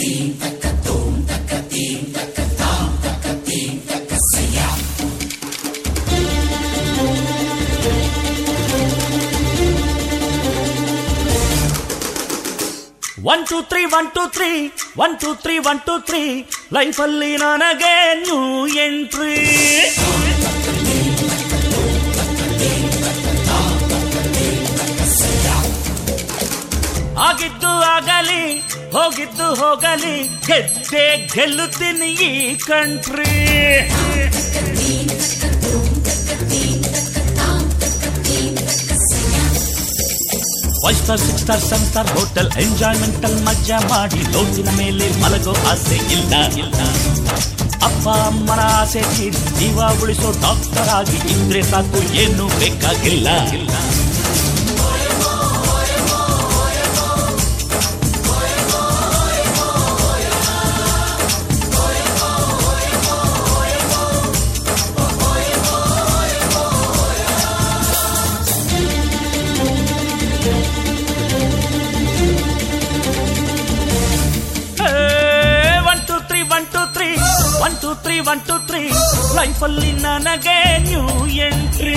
one two three one two three one two three one two three ಲೈಫಲ್ಲಿ ನನಗೆ new entry ಆಗಿದ್ದು ಆಗಲಿ ಹೋಗಿದ್ದು ಹೋಗಲಿ ಗೆದ್ದೆ ಗೆಲ್ಲುತ್ತೀನಿ ಈ country five star six star seven star hotel ಎಂಜಾಯ್ಮೆಂಟಲ್ ಮಜಾ ಮಾಡಿ ಲೋಟಿನ ಮೇಲೆ ಮಲಗೋ ಆಸೆ ಇಲ್ಲ ಇಲ್ಲ ಅಪ್ಪ ಅಮ್ಮನ ಆಸೆ ತೀರಿ ಜೀವ ಉಳಿಸೋ ಡಾಕ್ಟರ್ ಆಗಿ ಇದ್ರೆ ಸಾಕು ಏನು ಬೇಕಾಗಿಲ್ಲ ಇಲ್ಲ one two three one two three one two three one two three ಲೈಫಲ್ಲಿ ನನಗೆ ನ್ಯೂ ಎಂಟ್ರಿ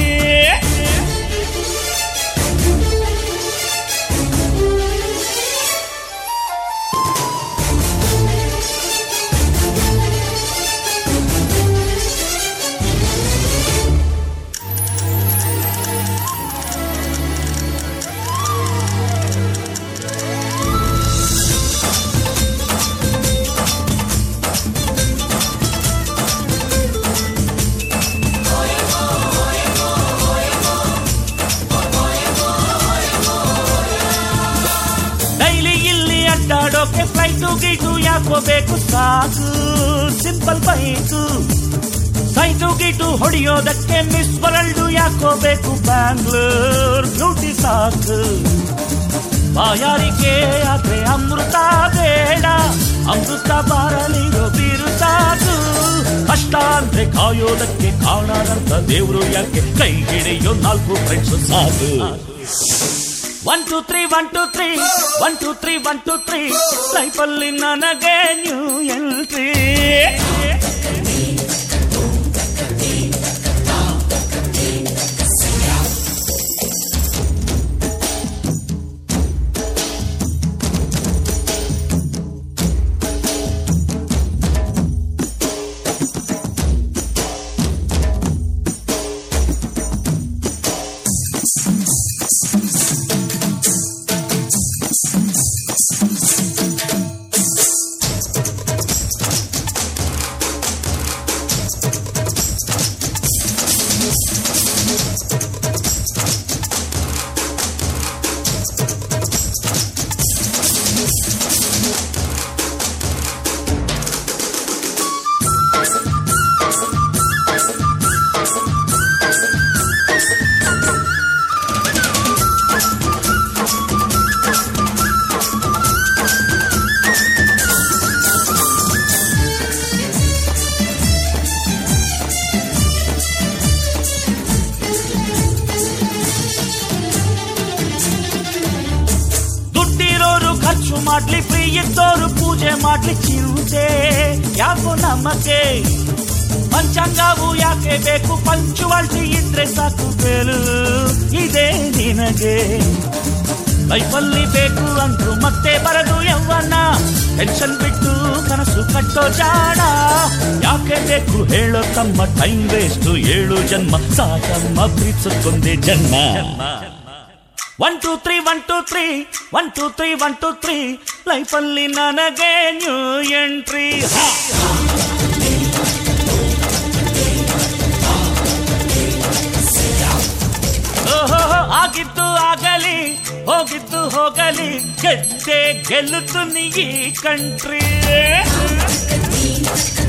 ಡೈಲಿ ಇಲ್ಲಿ ಅಡ್ಡಾಡೋಕೆ ಫ್ಲೈಟು ಗೀಟು ಯಾಕೋ ಬೇಕು ಸಾಕು ಸಿಂಪಲ್ ಬೈಕು ಸೈಟು ಗೀಟು ಹೊಡೆಯೋದಕ್ಕೆ ಮಿಸ್ ವರ್ಲ್ಡ್ ಯಾಕೋ ಬೇಕು ಬ್ಯಾಂಗ್ಳೂರ್ ಬ್ಯೂಟಿ ಸಾಕು ಬಾಯಾರಿಕೆ ಆದ್ರೆ ಅಮೃತ ಬೇಡ ಅಮೃತ ಬಾರಲಿರೋ ಬೀರು ಸಾಕು ಕಷ್ಟ ಅಂದ್ರೆ ಕಾಯೋದಕ್ಕೆ ಕಾಣದಂತ ದೇವ್ರು ಯಾಕೆ ಕೈ ಹಿಡಿಯೋ ನಾಲ್ಕು ಫ್ರೆಂಡ್ಸ್ ಸಾಕು one two three one two three one two three one two three ಲೈಫಲ್ಲಿ ನನಗೆ ನ್ಯೂ ಎಂಟ್ರಿ ದುಡ್ಡಿರೋರು ಖರ್ಚು ಮಾಡ್ಲಿ ಫ್ರೀ ಇದ್ದೋರು ಪೂಜೆ ಮಾಡ್ಲಿ ಚಿಂತೆ ಯಾಕೋ ನಮಗೆ ಪಂಚಾಂಗವು ಯಾಕೆ ಬೇಕು ಪಂಚುವಾಲ್ಟಿ ಇದ್ರೆ ಸಾಕು ಬೇಲು ಇದೇ ನಿನಗೆ ಲೈಫಲ್ಲಿ ಬೇಕು ಅಂದ್ರು ಮತ್ತೆ ಬರದು ಯವ್ವನ ಟೆನ್ಷನ್ ಬಿಟ್ಟು ಕನಸು ಕಟ್ಟೋ ಜಾಣ ಯಾಕೆ ಬೇಕು ಹೇಳೋ ತಮ್ಮ ಟೈಮ್ ವೇಸ್ಟ್ ಏಳು ಜನ್ಮ ಸಾಕಮ್ಮ ಪ್ರೀತಿಸೊಂದೇ ಜನ್ಮ one two three one two three one two three one two three ಲೈಫಲ್ಲಿ ನನಗೆ ನ್ಯೂ ಎಂಟ್ರಿ ಆಗಿದ್ದು ಆಗಲಿ ಹೋಗಿದ್ದು ಹೋಗಲಿ ಗೆದ್ದೆ ಗೆಲ್ಲುತ್ತು ನೀ ಈ ಕಂಟ್ರಿ